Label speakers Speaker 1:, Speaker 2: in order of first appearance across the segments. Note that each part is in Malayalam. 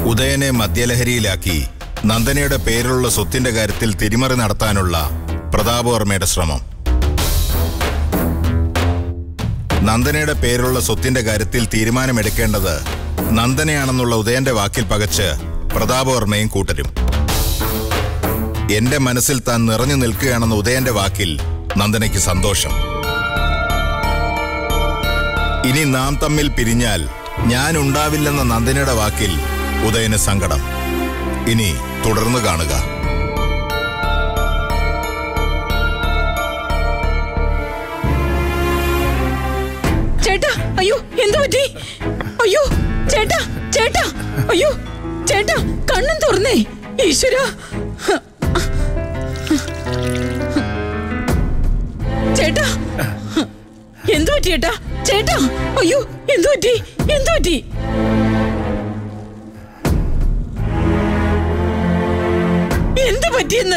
Speaker 1: ഉദയനെ മദ്യലഹരിയിലാക്കി നന്ദനയുടെ പേരിലുള്ള സ്വത്തിന്റെ കാര്യത്തിൽ തിരിമറി നടത്താനുള്ള പ്രതാപവർമ്മയുടെ ശ്രമം നന്ദനയുടെ പേരിലുള്ള സ്വത്തിന്റെ കാര്യത്തിൽ തീരുമാനമെടുക്കേണ്ടത് നന്ദനയാണെന്നുള്ള ഉദയന്റെ വാക്കിൽ പകച്ച് പ്രതാപവർമ്മയും കൂട്ടരും എന്റെ മനസ്സിൽ താൻ നിറഞ്ഞു നിൽക്കുകയാണെന്ന ഉദയന്റെ വാക്കിൽ നന്ദനയ്ക്ക് സന്തോഷം ഇനി നാം തമ്മിൽ പിരിഞ്ഞാൽ ഞാൻ ഉണ്ടാവില്ലെന്ന നന്ദനയുടെ വാക്കിൽ ഉദയന് സങ്കടം ഇനി തുടർന്ന് കാണുക
Speaker 2: ചേട്ടാ അയ്യോ എന്താ പറ്റി അയ്യോ ചേട്ടാ ചേട്ടാ അയ്യോ ചേട്ടാ കണ്ണും തുറന്നേ ഈശ്വര ചേട്ടാ എന്തു പറ്റി ചേട്ടാ ചേട്ടാ അയ്യോ എന്തു പറ്റി എന്തു പറ്റി എന്തു പറ്റിയെന്ന്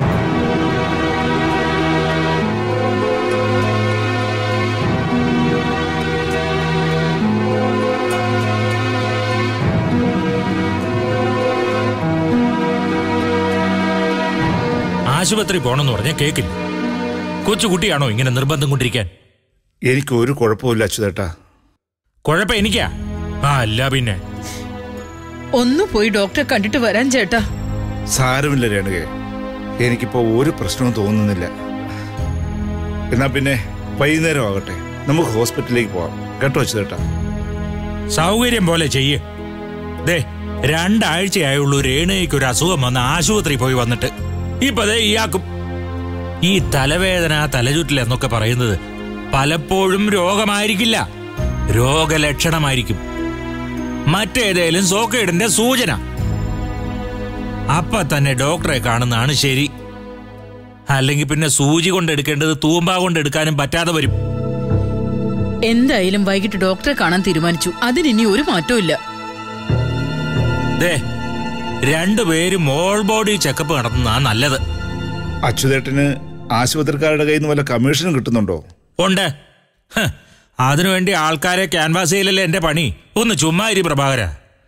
Speaker 3: ആശുപത്രി പോണെന്ന് പറഞ്ഞാൽ കേക്കില്ല കൊച്ചുകുട്ടിയാണോ ഇങ്ങനെ നിർബന്ധം കൊണ്ടിരിക്കാൻ
Speaker 4: എനിക്ക് ഒരു കുഴപ്പമില്ല അച്യുതേട്ടാ
Speaker 3: കുഴപ്പം എനിക്കാ ആ അല്ല പിന്നെ
Speaker 2: ഒന്ന് പോയി ഡോക്ടറെ കണ്ടിട്ട് വരാൻ ചേട്ടാ
Speaker 4: സാരമില്ല രേണുകെ എനിക്കിപ്പോ ഒരു പ്രശ്നവും തോന്നുന്നില്ല എന്നാ പിന്നെ വൈകുന്നേരം ആകട്ടെ നമുക്ക് ഹോസ്പിറ്റലിലേക്ക് പോവാം കേട്ടോ അച്യുതേട്ടാ
Speaker 3: സൗകര്യം പോലെ ചെയ്യ് ദേ രണ്ടാഴ്ചയായുള്ളൂ രേണയ്ക്ക് ഒരു അസുഖം വന്ന് ആശുപത്രി പോയി വന്നിട്ട് ഇപ്പൊ ദേ ഇയാൾക്കും ഈ തലവേദന തലചുറ്റൽ എന്നൊക്കെ പറയുന്നത് പലപ്പോഴും രോഗമായിരിക്കില്ല രോഗലക്ഷണമായിരിക്കും മറ്റേതേലും സോക്കേടിന്റെ സൂചന അപ്പൊ തന്നെ ഡോക്ടറെ കാണുന്നതാണ് ശരി അല്ലെങ്കിൽ പിന്നെ സൂചി കൊണ്ടെടുക്കേണ്ടത് തൂമ്പ കൊണ്ടെടുക്കാനും പറ്റാതെ വരും
Speaker 2: എന്തായാലും വൈകിട്ട് ഡോക്ടറെ കാണാൻ തീരുമാനിച്ചു അതിനി ഒരു മാറ്റവും ഇല്ല
Speaker 3: ദേ രണ്ടുപേരും ഓൾ ബോഡി ചെക്കപ്പ് നടത്തുന്നതാ നല്ലത്
Speaker 4: അച്യുതേട്ടന് ആശുപത്രിക്കാരുടെ കയ്യിൽ നിന്ന് വല്ല കമ്മീഷനും കിട്ടുന്നുണ്ടോ
Speaker 3: ഉണ്ട് ഹ്, അതിനുവേണ്ടി ആൾക്കാരെ ക്യാൻവാസ് ചെയ്യലല്ലേ എന്റെ പണി ഒന്ന് ചുമ്മാ ഇരി പ്രഭാകര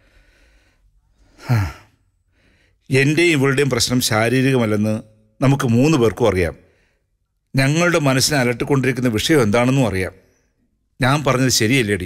Speaker 4: എന്റെയും ഇവളുടെയും പ്രശ്നം ശാരീരികമല്ലെന്ന് നമുക്ക് മൂന്ന് പേർക്കും അറിയാം ഞങ്ങളുടെ മനസ്സിനെ അലട്ടിക്കൊണ്ടിരിക്കുന്ന വിഷയം എന്താണെന്നും അറിയാം ഞാൻ പറഞ്ഞത് ശരിയല്ലേടി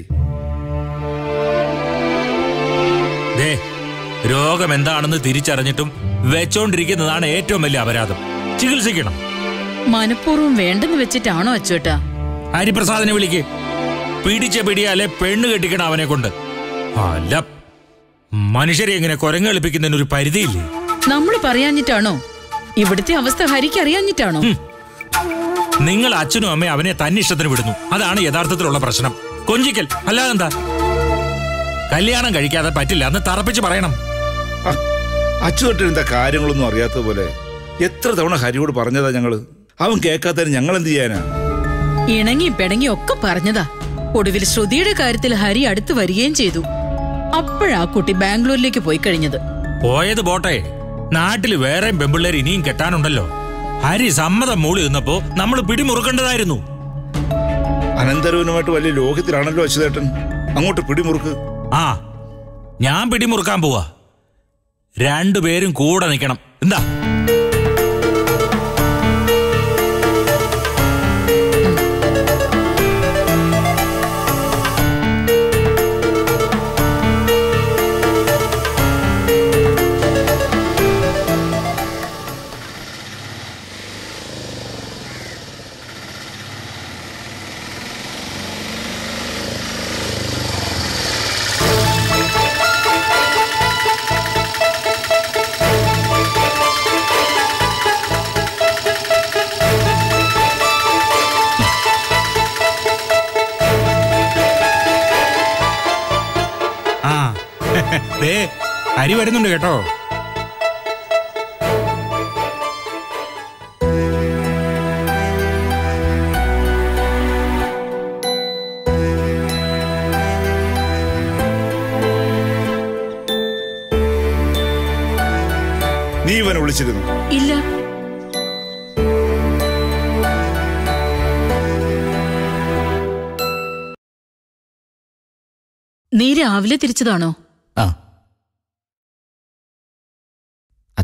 Speaker 3: ദേ രോഗം എന്താണെന്ന് തിരിച്ചറിഞ്ഞിട്ടും വെച്ചോണ്ടിരിക്കുന്നതാണ് ഏറ്റവും വലിയ അപരാധം ചികിത്സിക്കണം
Speaker 2: മനഃപൂർവ്വം വേണ്ടെന്ന് വെച്ചിട്ടാണോ അച്ചുവേട്ടാ
Speaker 3: ഹരിപ്രസാദിനെ വിളിക്ക് പിടിച്ച പിടിയാലെ പെണ്ണ് കെട്ടിക്കണം അവനെ കൊണ്ട് അല്ല മനുഷ്യരെ ഇങ്ങനെ കുരങ്ങെളിപ്പിക്കുന്നതിന് ഒരു പരിധിയില്ലേ
Speaker 2: നമ്മൾ പറയാഞ്ഞിട്ടാണോ ഇവിടുത്തെ അവസ്ഥ ഹരിക്ക് അറിയാഞ്ഞിട്ടാണോ
Speaker 3: നിങ്ങൾ അച്ഛനും അമ്മയും അവനെ തന്നിഷ്ടത്തിന് വിടുന്നു അതാണ് യഥാർത്ഥത്തിലുള്ള പ്രശ്നം കൊഞ്ചിക്കൽ അല്ലാതെന്താ കല്യാണം കഴിക്കാതെ പറ്റില്ല എന്ന് തറപ്പിച്ച് പറയണം
Speaker 4: അച്ചുതട്ടൻ എന്താ കാര്യങ്ങളൊന്നും അറിയാത്തതുപോലെ എത്ര തവണ ഹരിയോട് പറഞ്ഞതാ ഞങ്ങള് അവൻ കേൾക്കാത്തതിന് ഞങ്ങൾ എന്ത് ചെയ്യാനാ
Speaker 2: ഇണങ്ങി പിണങ്ങി ഒക്കെ പറഞ്ഞതാ ഒടുവിൽ ശ്രുതിയുടെ കാര്യത്തിൽ ഹരി അടുത്ത് വരികയും ചെയ്തു അപ്പോഴാ കുട്ടി ബാംഗ്ലൂരിലേക്ക് പോയി കഴിഞ്ഞത്
Speaker 3: പോയത് പോട്ടെ നാട്ടിൽ വേറെയും പെമ്പിള്ളേർ ഇനിയും കെട്ടാനുണ്ടല്ലോ ഹരി സമ്മതം മൂളി നിന്നപ്പോ നമ്മൾ പിടിമുറുക്കേണ്ടതായിരുന്നു
Speaker 4: അനന്തരവനുമായിട്ട് വലിയ ലോകത്തിലാണല്ലോ അച്യുതേട്ടൻ അങ്ങോട്ട് പിടിമുറുക്ക്
Speaker 3: ആ ഞാൻ പിടിമുറുക്കാൻ പോവാ രണ്ടുപേരും കൂടെ നിൽക്കണം എന്താ ആ ദേ ഹരി വരുന്നുണ്ട് കേട്ടോ
Speaker 4: നീ ഇവനെ വിളിച്ചിരുന്നു
Speaker 2: ഇല്ല നീ രാവിലെ തിരിച്ചതാണോ
Speaker 5: ആ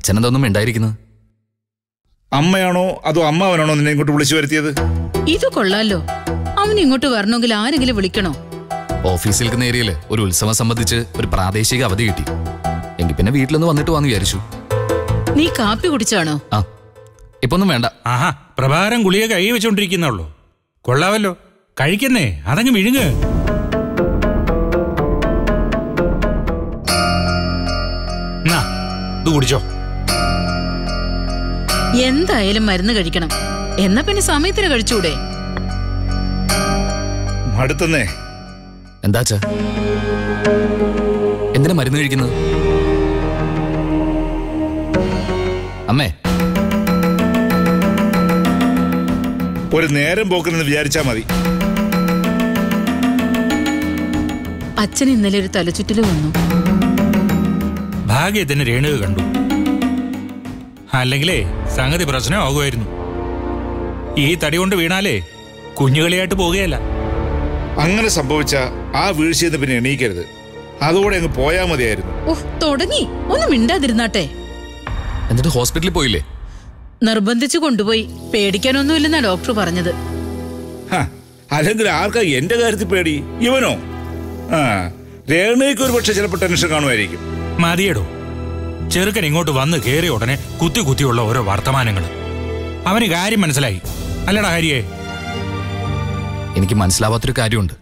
Speaker 5: അച്ഛനെന്തൊന്നും ഉണ്ടായിരിക്കുന്നത്
Speaker 4: അമ്മയാണോ അതോ അമ്മാവനാണോ നിന്നെ ഇങ്ങോട്ട് വിളിച്ചു വരുത്തിയത്
Speaker 2: ഇത് കൊള്ളാലോ അവൻ ഇങ്ങോട്ട് വരണമെങ്കിൽ ആരെങ്കിലും വിളിക്കണോ
Speaker 5: ഓഫീസിൽ നിൽക്കുന്ന ഏരിയയില് ഒരു ഉത്സവം സംബന്ധിച്ച് ഒരു പ്രാദേശിക അവധി കിട്ടി എങ്കിൽ പിന്നെ വീട്ടിലൊന്ന് വന്നിട്ട് വന്ന് വിചാരിച്ചു
Speaker 2: നീ കാപ്പി കുടിച്ചാണോ
Speaker 5: ആ ഇപ്പൊ ഒന്നും വേണ്ട
Speaker 3: ആഹാ പ്രഭാകരൻ ഗുളിക കൈ വെച്ചോണ്ടിരിക്കുന്നുള്ളൂ കൊള്ളാവല്ലോ കഴിക്കുന്നേ അതങ്ങ് വിഴുങ്ങ് എന്നാ, ഇത് കുടിച്ചോ
Speaker 2: എന്തായാലും മരുന്ന് കഴിക്കണം എന്നാ പിന്നെ സമയത്തിന് കഴിച്ചൂടെ
Speaker 4: മടുത്തന്നേ
Speaker 5: എന്താ അച്ഛാ എന്തിനാ മരുന്ന് കഴിക്കുന്നത് അമ്മേ
Speaker 4: ഒരു നേരം പോക്കലെന്ന് വിചാരിച്ചാ മതി
Speaker 2: അച്ഛൻ ഇന്നലെ ഒരു തലചുറ്റല് വന്നു
Speaker 3: ഭാഗ്യത്തിന് രേണുക കണ്ടു അല്ലെങ്കിലേ സംഗതി പ്രശ്നമാകുമായിരുന്നു ഈ തടി കൊണ്ട് വീണാലേ കുഞ്ഞുകളിയായിട്ട് പോകുകയല്ല
Speaker 4: അങ്ങനെ സംഭവിച്ച ആ വീഴ്ചയെന്ന് പിന്നെ എണീക്കരുത് അതോടെ അങ്ങ് പോയാ മതിയായിരുന്നു
Speaker 2: ഓഹ് തുടങ്ങി ഒന്ന് മിണ്ടാതിരുന്നാട്ടെ
Speaker 5: എന്നിട്ട് ഹോസ്പിറ്റലിൽ പോയില്ലേ
Speaker 2: നിർബന്ധിച്ചു കൊണ്ടുപോയി പേടിക്കാനൊന്നുമില്ലെന്നാ ഡോക്ടർ പറഞ്ഞത്
Speaker 4: ഹ, അല്ലെങ്കിൽ ആർക്കാ എന്റെ കാര്യത്തിൽ പേടി ഇവനോ ആ രേണയ്ക്ക് ഒരു പക്ഷെ ചിലപ്പോൾ ടെൻഷൻ കാണുമായിരിക്കും
Speaker 3: മതിയടോ ചെറുക്കൻ ഇങ്ങോട്ട് വന്ന് കയറിയ ഉടനെ കുത്തി കുത്തിയുള്ള ഓരോ വർത്തമാനങ്ങൾ അവന് കാര്യം മനസ്സിലായി അല്ലടാ ഹരിയേ
Speaker 5: എനിക്ക് മനസ്സിലാവാത്തൊരു കാര്യമുണ്ട്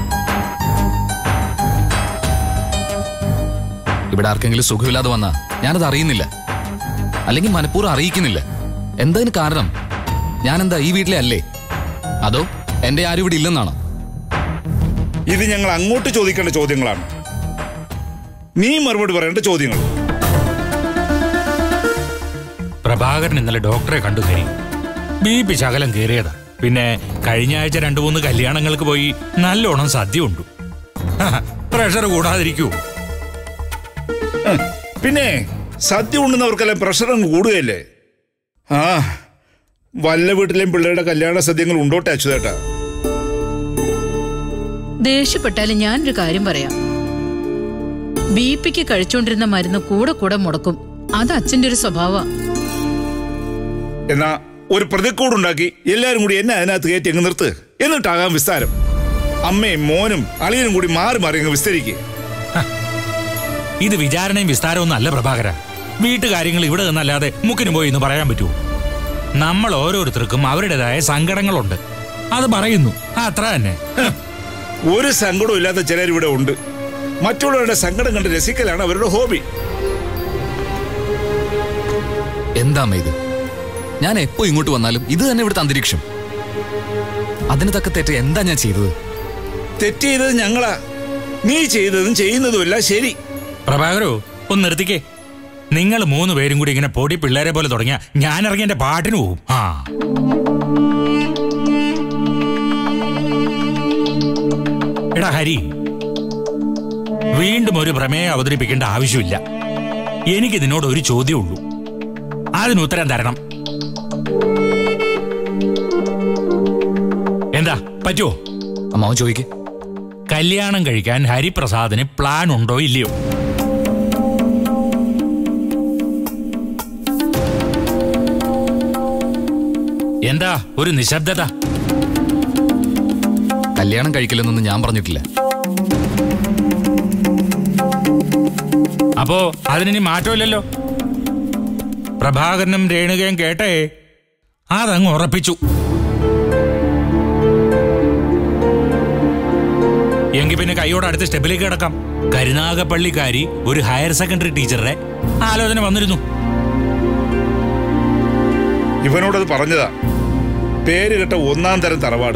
Speaker 5: ഇവിടെ ആർക്കെങ്കിലും സുഖമില്ലാതെ വന്നാ ഞാനത് അറിയുന്നില്ല അല്ലെങ്കിൽ മനഃപൂർവ്വം അറിയിക്കുന്നില്ല എന്തതിന് കാരണം ഞാനെന്താ ഈ വീട്ടിലെ അല്ലേ അതോ എന്റെ ആരും ഇവിടെ ഇല്ലെന്നാണോ
Speaker 4: ഇത് ഞങ്ങൾ അങ്ങോട്ട് ചോദിക്കേണ്ട ചോദ്യങ്ങളാണ് നീ മറുപടി പറയേണ്ട ചോദ്യങ്ങൾ
Speaker 3: പ്രഭാകരൻ ഇന്നലെ ഡോക്ടറെ കണ്ടു കരി ബി പി ശകലം കയറിയതാ പിന്നെ കഴിഞ്ഞ ആഴ്ച രണ്ടു മൂന്ന് കല്യാണങ്ങൾക്ക് പോയി നല്ലോണം സദ്യ ഉണ്ടു പ്രഷർ കൂടാതിരിക്കൂ
Speaker 4: ഹ്, പിന്നെ സദ്യ ഉണ്ണുന്നവർക്കെല്ലാം പ്രഷർ അങ്ങ് കൂടുകയല്ലേ ആ വല്ല വീട്ടിലെയും പിള്ളേരുടെ കല്യാണ സദ്യങ്ങൾ ഉണ്ടോട്ടെ അച്യുതേട്ടാ
Speaker 2: ദേഷ്യപ്പെട്ടാലും ഞാനൊരു കാര്യം പറയാം ബി പിക്ക് കഴിച്ചുകൊണ്ടിരുന്ന മരുന്ന് കൂടെ കൂടെ മുടക്കും അത് അച്ഛന്റെ ഒരു സ്വഭാവ
Speaker 4: എന്നാ ഒരു പ്രതിക്കൂടുണ്ടാക്കി എല്ലാരും കൂടി എന്നെ അതിനകത്ത് കയറ്റി അങ്ങ് നിർത്ത് എന്നിട്ടാകാം വിസ്താരം അമ്മയും മോനും അളിയനും കൂടി മാറി മാറി അങ്ങ് വിസ്തരിക്കുക
Speaker 3: ഇത് വിചാരണയും വിസ്താരവും അല്ല പ്രഭാകര വീട്ടുകാര്യങ്ങൾ ഇവിടെ നിന്നല്ലാതെ മുക്കിന് പോയി എന്ന് പറയാൻ പറ്റുമോ നമ്മൾ ഓരോരുത്തർക്കും അവരുടേതായ സങ്കടങ്ങളുണ്ട് അത് പറയുന്നു അത്ര തന്നെ
Speaker 4: ഒരു സങ്കടവും ഇല്ലാത്ത ചിലർ ഇവിടെ ഉണ്ട് മറ്റുള്ളവരുടെ സങ്കടം കണ്ട് രസിക്കലാണ് അവരുടെ ഹോബി
Speaker 5: എന്താ അമ്മ ഇത് ഞാൻ എപ്പോ ഇങ്ങോട്ട് വന്നാലും ഇത് തന്നെ ഇവിടുത്തെ അന്തരീക്ഷം അതിന് തക്ക തെറ്റ് എന്താ ഞാൻ ചെയ്തത്
Speaker 4: തെറ്റ് ചെയ്തത് ഞങ്ങളാ നീ ചെയ്തതും ചെയ്യുന്നതുമല്ല ശരി
Speaker 3: പ്രഭാകരോ ഒന്ന് നിർത്തിക്കേ നിങ്ങൾ മൂന്ന് പേരും കൂടി ഇങ്ങനെ പൊടി പിള്ളേരെ പോലെ തുടങ്ങിയ ഞാൻ ഇറങ്ങി എന്റെ പാട്ടിന് പോവും ആ എടാ ഹരി വീണ്ടും ഒരു പ്രമേയം അവതരിപ്പിക്കേണ്ട ആവശ്യമില്ല എനിക്ക് നിന്നോട് ഒരു ചോദ്യമുള്ളൂ അതിന് ഉത്തരം തരണം എന്താ പറ്റുമോ
Speaker 5: അമ്മാവൻ ചോദിക്കേ
Speaker 3: കല്യാണം കഴിക്കാൻ ഹരിപ്രസാദിന് പ്ലാൻ ഉണ്ടോ ഇല്ലയോ എന്താ ഒരു നിശബ്ദത
Speaker 5: കല്യാണം കഴിക്കില്ലെന്നൊന്നും ഞാൻ പറഞ്ഞിട്ടില്ല
Speaker 3: അപ്പോ അതിനി മാറ്റമില്ലല്ലോ പ്രഭാകരനും രേണുകയും കേട്ടേ അതങ്ങ് ഉറപ്പിച്ചു എങ്കിൽ പിന്നെ കൈയോട് അടുത്ത സ്റ്റെപ്പിലേക്ക് കിടക്കാം കരുനാഗപ്പള്ളിക്കാരി ഒരു ഹയർ സെക്കൻഡറി ടീച്ചറുടെ ആലോചന വന്നിരുന്നു
Speaker 4: ഇവനോടത് പറഞ്ഞതാ പേര് കേട്ട ഒന്നാം തരം തറവാട്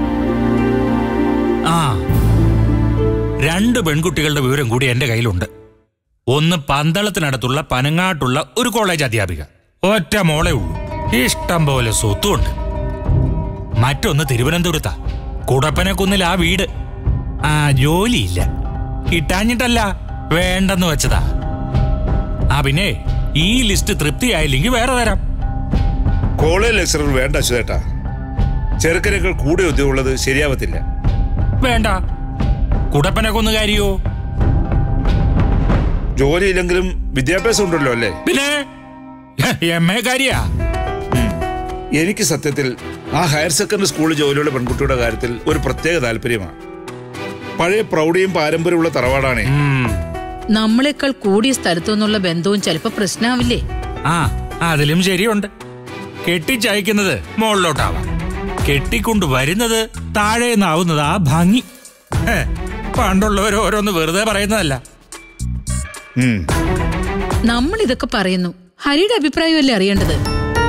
Speaker 3: ആ രണ്ട് പെൺകുട്ടികളുടെ വിവരം കൂടി എന്റെ കയ്യിലുണ്ട് ഒന്ന് പന്തളത്തിനടുത്തുള്ള പനങ്ങാട്ടുള്ള ഒരു കോളേജ് അധ്യാപിക ഒറ്റ മോളെ ഉള്ളൂ ഇഷ്ടം പോലെ സ്വത്തുണ്ട് മറ്റൊന്ന് തിരുവനന്തപുരത്താ കുടപ്പനക്കുന്നിൽ ആ വീട് ആ ജോലിയില്ല കിട്ടാഞ്ഞിട്ടല്ല വേണ്ടെന്ന് വെച്ചതാ ആ പിന്നെ ഈ ലിസ്റ്റ് തൃപ്തിയായില്ലെങ്കിൽ വേറെ തരാം
Speaker 4: കോളേജ് ലെക്ചറർ വേണ്ട അച്യുതേട്ടാ ചെറുക്കനേക്കാൾ കൂടെ ഉദ്യോഗമുള്ളത് ശരിയാവത്തില്ല
Speaker 3: വേണ്ട കുടപ്പനക്കൊന്നുകാരിയോ
Speaker 4: ജോലിയില്ലെങ്കിലും വിദ്യാഭ്യാസം ഉണ്ടല്ലോ അല്ലേ
Speaker 3: പിന്നെ എം എ കാര്യാ
Speaker 4: എനിക്ക് സത്യത്തിൽ ആ ഹയർ സെക്കൻഡറി സ്കൂളിൽ ജോലിയുള്ള പെൺകുട്ടിയുടെ കാര്യത്തിൽ ഒരു പ്രത്യേക താല്പര്യമാണ് പഴയ പ്രൗഢിയും പാരമ്പര്യമുള്ള തറവാടാണേ
Speaker 3: ഉം.
Speaker 2: നമ്മളെക്കാൾ കൂടിയ സ്ഥലത്തു നിന്നുള്ള ബന്ധവും ചിലപ്പോ പ്രശ്നാവില്ലേ
Speaker 3: ആ അതിലും ശരിയുണ്ട് കെട്ടിച്ചയക്കുന്നത് മുകളിലോട്ടാവാം കെട്ടിക്കൊണ്ട് വരുന്നത് താഴെ നിന്നാവുന്നത് ആ ഭംഗി ഹേ, പണ്ടുള്ളവർ ഓരോന്ന് വെറുതെ പറയുന്നതല്ല
Speaker 4: ഉം.
Speaker 2: നമ്മൾ ഇതൊക്കെ പറയുന്നു ഹരിയുടെ അഭിപ്രായമല്ലേ അറിയേണ്ടത്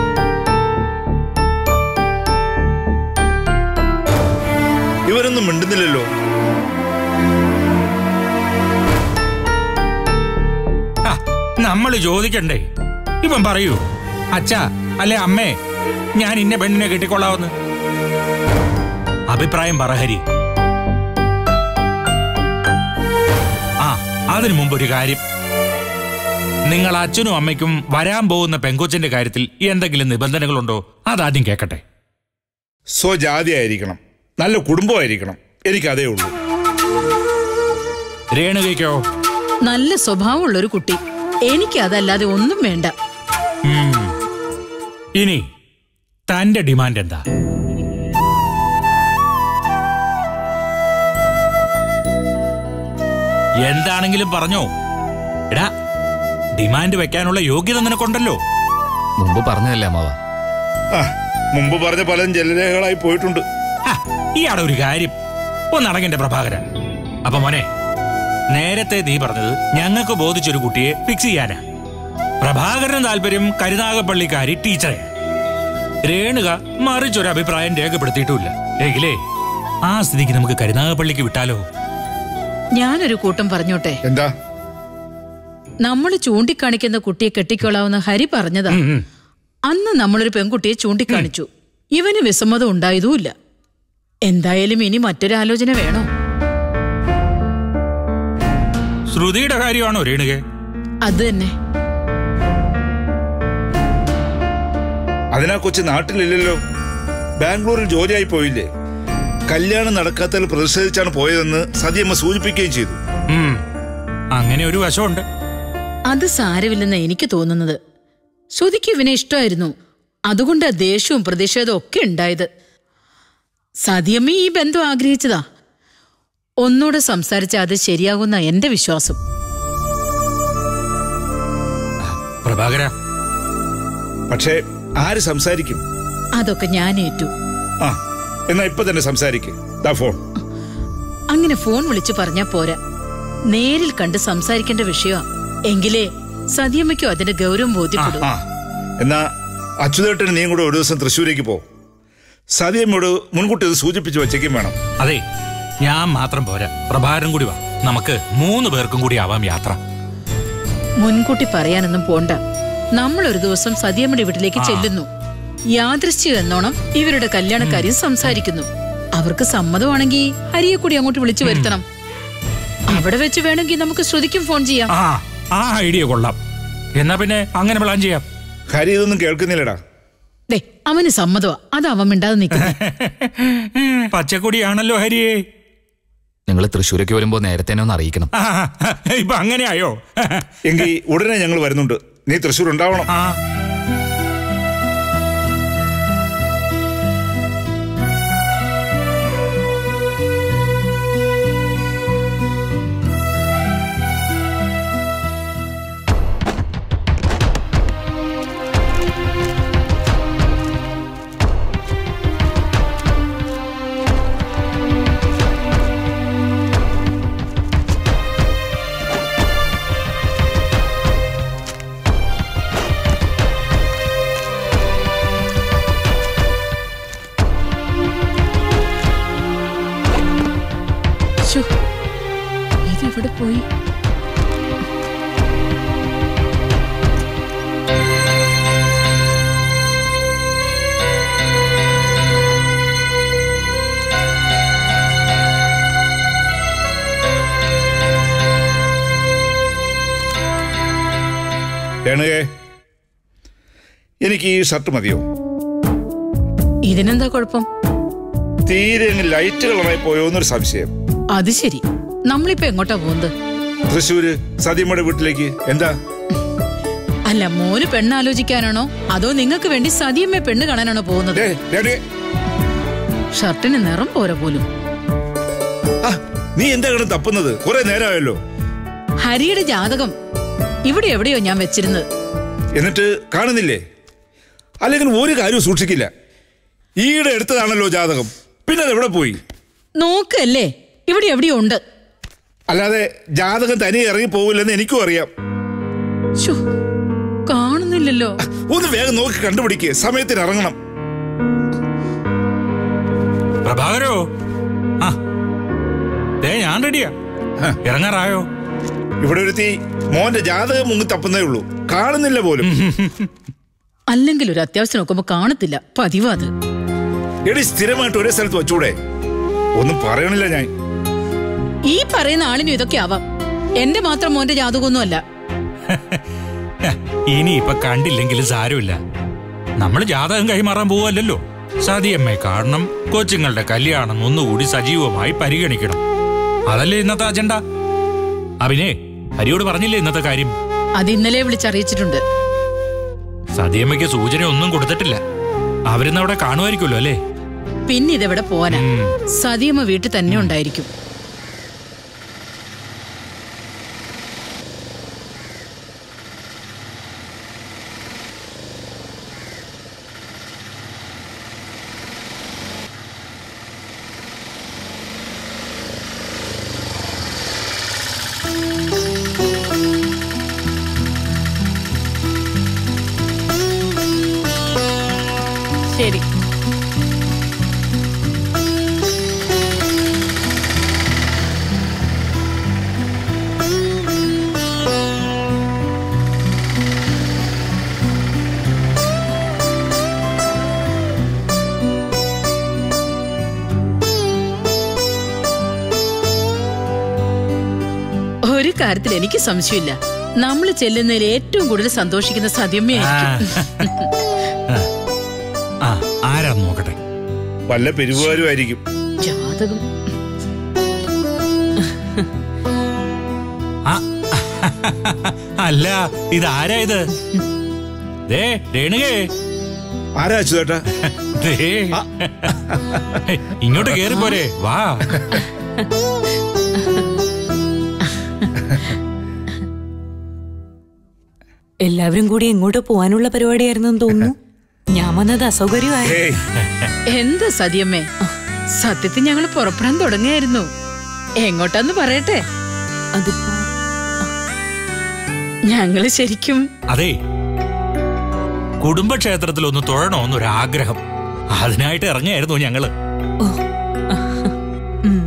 Speaker 4: ഇവരൊന്നും മിണ്ടുന്നില്ലല്ലോ
Speaker 3: നമ്മൾ ചോദിക്കണ്ടേ ഇവൻ പറയൂ അച്ഛാ അല്ലെ അമ്മേ ഞാൻ ഇന്ന പെണ്ണിനെ കെട്ടിക്കൊള്ളാവുന്ന് അഭിപ്രായം പറ ഹരി ആ അതിനു മുമ്പ് ഒരു കാര്യം നിങ്ങൾ അച്ഛനും അമ്മയ്ക്കും വരാൻ പോകുന്ന പെങ്കൊച്ചിന്റെ കാര്യത്തിൽ എന്തെങ്കിലും നിബന്ധനകളുണ്ടോ അതാദ്യം കേക്കട്ടെ
Speaker 4: സ്വജാതി ആയിരിക്കണം നല്ല കുടുംബമായിരിക്കണം എനിക്കതേ ഉള്ളൂ
Speaker 3: രേണുകയ്ക്കോ
Speaker 2: നല്ല സ്വഭാവമുള്ള ഒരു കുട്ടി എനിക്ക് അതല്ലാതെ ഒന്നും വേണ്ട
Speaker 3: ഉം. ഇനി തന്റെ ഡിമാൻഡ് എന്താ എന്താണെങ്കിലും പറഞ്ഞോ എടാ ഡിമാൻഡ് വെക്കാനുള്ള യോഗ്യത നിനക്കുണ്ടല്ലോ
Speaker 5: മുമ്പ് പറഞ്ഞതല്ലേ അമ്മാവ
Speaker 4: ആ മുമ്പ് പറഞ്ഞ പലതും ജലരേഖകളായി പോയിട്ടുണ്ട്
Speaker 3: ഹ, ഇയാടെ ഒരു കാര്യം ഒന്നടങ്ങിന്റെ പ്രഭാകരൻ അപ്പൊ മോനെ നേരത്തെ നീ പറഞ്ഞത് ഞങ്ങൾക്ക് ബോധിച്ചൊരു കുട്ടിയെ ഫിക്സ് ചെയ്യാനാ പ്രഭാകരന് താല്പര്യം കരുനാഗപ്പള്ളിക്കാരി ടീച്ചറെ രേണുക മറിച്ചൊരു അഭിപ്രായം രേഖപ്പെടുത്തിയിട്ടുമില്ല എങ്കിലേ ആ സ്ഥിതിക്ക് നമുക്ക് കരുനാഗപ്പള്ളിക്ക് വിട്ടാലോ
Speaker 2: ഞാനൊരു കൂട്ടം പറഞ്ഞോട്ടെ
Speaker 4: എന്താ
Speaker 2: നമ്മൾ ചൂണ്ടിക്കാണിക്കുന്ന കുട്ടിയെ കെട്ടിക്കൊള്ളാവുന്ന ഹരി പറഞ്ഞതാ
Speaker 3: ഉം, ഉം.
Speaker 2: അന്ന് നമ്മളൊരു പെൺകുട്ടിയെ ചൂണ്ടിക്കാണിച്ചു ഇവന് വിസമ്മതം ഉണ്ടായതുമില്ല എന്തായാലും ഇനി മറ്റൊരാലോചന വേണോ
Speaker 3: ശ്രുതിയുടെ കാര്യമാണോ രേണുകെ
Speaker 2: അത് തന്നെ
Speaker 4: അതിനാ കൊച്ചു നാട്ടിലില്ലല്ലോ ബാംഗ്ലൂരിൽ ജോലിയായി പോയില്ലേ കല്യാണം നടക്കാത്തതിൽ പ്രതിഷേധിച്ചാണ് പോയതെന്ന് സതിയമ്മ സൂചിപ്പിക്കുകയും ചെയ്തു
Speaker 3: ഉം. അങ്ങനെ ഒരു വശമുണ്ട്
Speaker 2: അത് സാരമില്ലെന്ന് എനിക്ക് തോന്നുന്നത് ശ്രുതിക്ക് ഇവനെ ഇഷ്ടമായിരുന്നു അതുകൊണ്ടാ ദേഷ്യവും പ്രതിഷേധവും ഒക്കെ ഉണ്ടായത് സതിയമ്മ ഈ ബന്ധം ആഗ്രഹിച്ചതാ ഒന്നുകൂടെ സംസാരിച്ച അത് ശരിയാകുന്ന എന്റെ വിശ്വാസം
Speaker 3: പ്രഭാകര
Speaker 4: പക്ഷേ ആര് സംസാരിക്കും
Speaker 2: അതൊക്കെ ഞാൻ ഏറ്റു
Speaker 4: ആ എന്നാ ഇപ്പൊ തന്നെ സംസാരിക്ക് ദാ ഫോൺ
Speaker 2: അങ്ങനെ ഫോൺ വിളിച്ചു പറഞ്ഞാ പോരാ നേരിൽ കണ്ട് സംസാരിക്കേണ്ട വിഷയമാ എങ്കിലേ സതിയമ്മയ്ക്കും അതിന്റെ ഗൗരവം
Speaker 4: ആ
Speaker 2: ബോധ്യപ്പെടും
Speaker 4: ആ എന്നാ അച്യുതേട്ടന് നീയും കൂടെ ഒരു ദിവസം തൃശ്ശൂരേക്ക് പോ സതിയമ്മയോട് മുൻകൂട്ടി ഇത് സൂചിപ്പിച്ച് വച്ചേക്കും വേണം
Speaker 3: അതെ ഞാൻ മാത്രം പോരാ പ്രഭാകരൻ കൂടി വാ നമുക്ക് മൂന്ന് പേർക്കും കൂടി ആവാം യാത്ര
Speaker 2: മുൻകൂട്ടി പറയാനൊന്നും പോണ്ട നമ്മൾ ഒരു ദിവസം സതിയമ്മയുടെ വീട്ടിലേക്ക് ചെല്ലുന്നു യാദൃശ്ചികം എന്നോണം ഇവരുടെ കല്യാണക്കാര്യം സംസാരിക്കുന്നു അവർക്ക് സമ്മതമാണെങ്കിൽ ഹരിയെ കൂടി അങ്ങോട്ട് വിളിച്ചു വരുത്തണം അവിടെ വെച്ച് വേണമെങ്കിൽ നമുക്ക് ശ്രുതിക്കും ഫോൺ ചെയ്യാം
Speaker 3: ആ ആ ഐഡിയ കൊള്ളാം എന്നാ പിന്നെ അങ്ങനെ പ്ലാൻ ചെയ്യാം
Speaker 4: ഹരി ഇതൊന്നും കേൾക്കുന്നില്ലടാ
Speaker 2: ദേ അവന് സമ്മതമാ അത് അവൻ മിണ്ടാതെ നിൽക്കുന്നു
Speaker 3: പച്ചക്കൊടിയാണല്ലോ ഹരിയെ
Speaker 5: നിങ്ങൾ തൃശ്ശൂരേക്ക് വരുമ്പോൾ നേരത്തെ തന്നെ ഒന്ന് അറിയിക്കണം
Speaker 3: ആ, ഇപ്പൊ അങ്ങനെയായോ
Speaker 4: എങ്കിൽ ഉടനെ ഞങ്ങൾ വരുന്നുണ്ട് നീ തൃശ്ശൂർ ഉണ്ടാവണം
Speaker 3: ആ
Speaker 2: ശ്ശോ, ഇതെവിടെ പോയി
Speaker 4: രേണുകേ എനിക്ക് ഈ ഷർട്ട് മതിയോ
Speaker 2: ഇതിനെന്താ കുഴപ്പം
Speaker 4: തീരെ അങ്ങ് ലൈറ്റ് കളറായി പോയോ എന്നൊരു സംശയം
Speaker 2: അത് ശരി നമ്മളിപ്പോ എങ്ങോട്ടാ പോകുന്നത്
Speaker 4: തൃശ്ശൂര് സതിയമ്മയുടെ വീട്ടിലേക്ക് എന്താ
Speaker 2: അല്ല മോന് പെണ്ണാലോചിക്കാനാണോ അതോ നിങ്ങൾക്ക് വേണ്ടി സതിയമ്മ പെണ്ണ് കാണാനാണോ പോകുന്നത്
Speaker 4: ഡേ, ഡേ, ഡേ.
Speaker 2: ഷർട്ടിന് നിറം പോരാ പോലും
Speaker 4: ആ, നീ എന്താ കിടന്ന് തപ്പുന്നത് കുറെ നേരമായല്ലോ
Speaker 2: ഹരിയുടെ ജാതകം ഇവിടെ എവിടെയോ ഞാൻ വെച്ചിരുന്നത്
Speaker 4: എന്നിട്ട് കാണുന്നില്ലേ അല്ലെങ്കിൽ ഒരു കാര്യവും സൂക്ഷിക്കില്ല ഈയിടെ എടുത്തതാണല്ലോ ജാതകം പിന്നെ അത് എവിടെ പോയി
Speaker 2: നോക്കല്ലേ ഇവിടെ എവിടെയോ ഉണ്ട്
Speaker 4: അല്ലാതെ ജാതകം തനിയെ ഇറങ്ങി പോകില്ലെന്ന് എനിക്കും അറിയാം
Speaker 2: ശ്ശോ, കാണുന്നില്ലല്ലോ
Speaker 4: ഒന്ന് വേഗം നോക്കി കണ്ടുപിടിക്കുക സമയത്തിന് ഇറങ്ങണം
Speaker 3: പ്രഭാകരോ ആ ദേ ഞാൻ റെഡിയാ ഇറങ്ങാറായോ
Speaker 4: ഇവിടെ ഒരുത്തി മോന്റെ ജാതകം മുങ്ങി തപ്പുന്നേ ഉള്ളൂ കാണുന്നില്ല പോലും
Speaker 2: അല്ലെങ്കിൽ ഒരു അത്യാവശ്യം നോക്കുമ്പോ കാണത്തില്ല പതിവ് അത്
Speaker 4: എടി സ്ഥിരമായിട്ട് ഒരേ സ്ഥലത്ത് വെച്ചൂടെ ഒന്നും പറയണില്ല ഞാൻ
Speaker 2: ഈ പറയുന്ന ആളിനും ഇതൊക്കെ ആവാം എന്റെ മാത്രം മോന്റെ ജാതകമൊന്നുമല്ല
Speaker 3: ഇനി ഇപ്പൊ കണ്ടില്ലെങ്കിലും സാരമില്ല നമ്മൾ ജാതകം കൈമാറാൻ പോവല്ലോ സതിയമ്മയെ കാണണം കൊച്ചുങ്ങളുടെ കല്യാണം ഒന്നുകൂടി സജീവമായി പരിഗണിക്കണം അതല്ലേ ഇന്നത്തെ അജണ്ട അഭിനേ ഹരിയോട് പറഞ്ഞില്ലേ ഇന്നത്തെ കാര്യം
Speaker 2: അത് ഇന്നലെ വിളിച്ചറിയിച്ചിട്ടുണ്ട്
Speaker 3: സതിയമ്മയ്ക്ക് സൂചന ഒന്നും കൊടുത്തിട്ടില്ല അവരിന്ന് അവിടെ കാണുമായിരിക്കുമല്ലോ അല്ലേ
Speaker 2: പിന്നെ ഇതെവിടെ പോവാനാ
Speaker 3: ഉം.
Speaker 2: സതിയമ്മ വീട്ടിൽ തന്നെ ഉണ്ടായിരിക്കും ശരി ഒരു കാര്യത്തിൽ എനിക്ക് സംശയമില്ല നമ്മൾ ചെല്ലുന്നതിൽ ഏറ്റവും കൂടുതൽ സന്തോഷിക്കുന്ന
Speaker 3: ആ.
Speaker 2: സദ്യമ്മയായിരിക്കും
Speaker 3: ആ ആരാന്ന് നോക്കട്ടെ
Speaker 4: വല്ല പെരുവാരുമായിരിക്കും
Speaker 2: ജാതകം
Speaker 3: ആ, അല്ല ഇത് ആരാ ഇത് ദേ രേണുകേ
Speaker 4: ആരാ അച്യുതേട്ടാ
Speaker 3: ദേ ഇങ്ങോട്ട് കേറി പോരെ വാ
Speaker 6: എല്ലാവരും കൂടി എങ്ങോട്ട് പോവാനുള്ള പരിപാടിയായിരുന്നെന്ന് തോന്നുന്നു ഞാൻ വന്നത് അസൗകര്യമായി
Speaker 4: ഏയ്
Speaker 2: എന്താ സതിയമ്മേ സത്യത്തിൽ ഞങ്ങൾ പുറപ്പെടാൻ തുടങ്ങിയായിരുന്നു എങ്ങോട്ടാന്ന് പറയട്ടെ
Speaker 6: അതിപ്പോ
Speaker 2: ഞങ്ങള് ശരിക്കും
Speaker 3: അതെ കുടുംബക്ഷേത്രത്തിൽ ഒന്ന് തൊഴണമെന്നൊരാഗ്രഹം അതിനായിട്ട് ഇറങ്ങിയായിരുന്നു ഞങ്ങള്
Speaker 6: ഉം.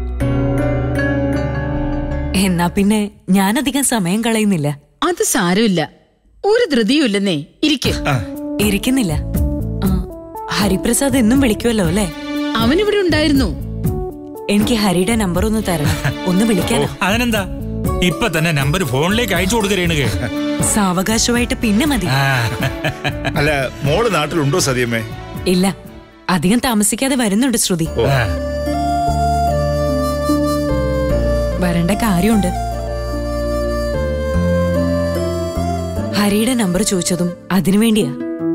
Speaker 6: എന്നാ പിന്നെ ഞാനധികം സമയം കളയുന്നില്ല
Speaker 2: അത് സാരമില്ല ഒരു ധൃതിയും ഇല്ലെന്നേ ഇരിക്ക്
Speaker 6: ഇരിക്കുന്നില്ല ആ, ഹരിപ്രസാദ് എന്നും വിളിക്കുമല്ലോ അല്ലേ
Speaker 2: അവനിവിടെ ഉണ്ടായിരുന്നു
Speaker 6: എനിക്ക് ഹരിയുടെ നമ്പർ ഒന്ന് തരണം ഒന്ന് വിളിക്കാനോ
Speaker 3: അതിനെന്താ ഇപ്പൊ തന്നെ നമ്പർ ഫോണിലേക്ക് അയച്ചു കൊടുക്ക രേണുകേ
Speaker 6: സാവകാശമായിട്ട് പിന്നെ മതി
Speaker 3: ആ,
Speaker 4: അല്ല മോള് നാട്ടിലുണ്ടോ സതിയമ്മേ
Speaker 6: ഇല്ല അധികം താമസിക്കാതെ വരുന്നുണ്ട് ശ്രുതി
Speaker 3: ആ.
Speaker 6: വരേണ്ട കാര്യമുണ്ട് ഹരിയുടെ നമ്പർ ചോദിച്ചതും അതിനു വേണ്ടിയാ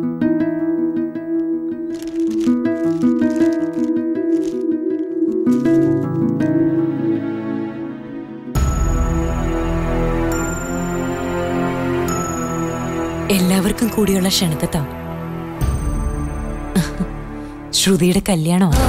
Speaker 6: എല്ലാവർക്കും കൂടിയുള്ള ക്ഷണക്കത്താ ശ്രുതിയുടെ കല്യാണമാണ്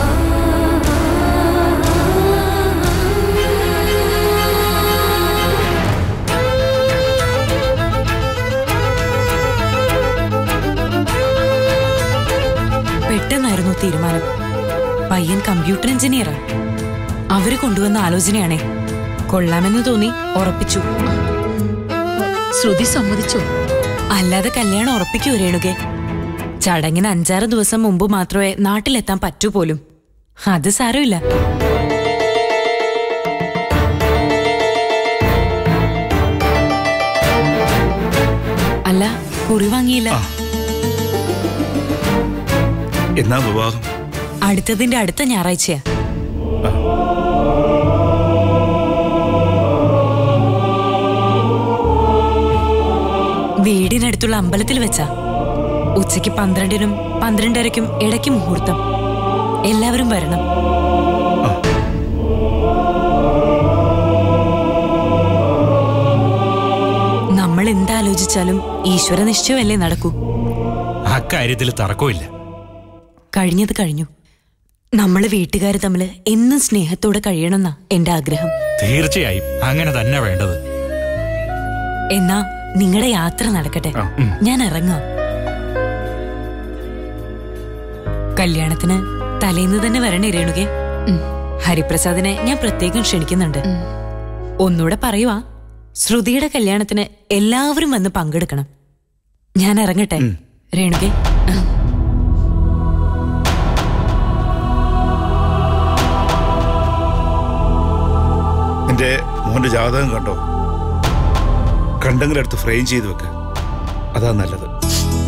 Speaker 6: പെട്ടെന്നായിരുന്നു തീരുമാനം പയ്യൻ കമ്പ്യൂട്ടർ എഞ്ചിനീയറാ അവര് കൊണ്ടുവന്ന ആലോചനയാണേ കൊള്ളാമെന്ന് തോന്നി ഉറപ്പിച്ചു
Speaker 2: ശ്രുതി സമ്മതിച്ചോ
Speaker 6: അല്ലാതെ കല്യാണം ഉറപ്പിക്കൂ രേണുകെ ചടങ്ങിന് അഞ്ചാറ് ദിവസം മുമ്പ് മാത്രമേ നാട്ടിലെത്താൻ പറ്റൂ പോലും അത് സാരമില്ല അല്ല കുറി വാങ്ങിയില്ല
Speaker 4: എന്നാ വിവാഹം
Speaker 6: അടുത്തതിന്റെ അടുത്ത ഞായറാഴ്ചയാ വീടിനടുത്തുള്ള അമ്പലത്തിൽ വെച്ചാ ഉച്ചയ്ക്ക് പന്ത്രണ്ടിനും പന്ത്രണ്ടരയ്ക്കും ഇടയ്ക്ക് മുഹൂർത്തം എല്ലാവരും വരണം നമ്മൾ എന്താലോചിച്ചാലും ഈശ്വര നിശ്ചയമല്ലേ നടക്കൂ
Speaker 3: അക്കാര്യത്തിൽ തർക്കമില്ല
Speaker 6: കഴിഞ്ഞത് കഴിഞ്ഞു നമ്മൾ വീട്ടുകാർ തമ്മിൽ എന്നും സ്നേഹത്തോടെ കഴിയണമെന്നാ എന്റെ ആഗ്രഹം
Speaker 3: തീർച്ചയായും അങ്ങനെ തന്നെ വേണ്ടത്
Speaker 6: എന്നാ നിങ്ങളുടെ യാത്ര നടക്കട്ടെ ഞാൻ ഇറങ്ങാം കല്യാണത്തിന് തലേന്ന് തന്നെ വരണേ രേണുകെ ഹരിപ്രസാദിനെ ഞാൻ പ്രത്യേകം ക്ഷണിക്കുന്നുണ്ട് ഒന്നുകൂടെ പറയുവാ ശ്രുതിയുടെ കല്യാണത്തിന് എല്ലാവരും വന്ന് പങ്കെടുക്കണം ഞാൻ ഇറങ്ങട്ടെ രേണുകെ ആ.
Speaker 4: എൻ്റെ മോൻ്റെ ജാതകം കണ്ടോ കണ്ടെങ്കിലെടുത്ത് ഫ്രെയിം ചെയ്ത് വെക്ക് അതാ നല്ലത്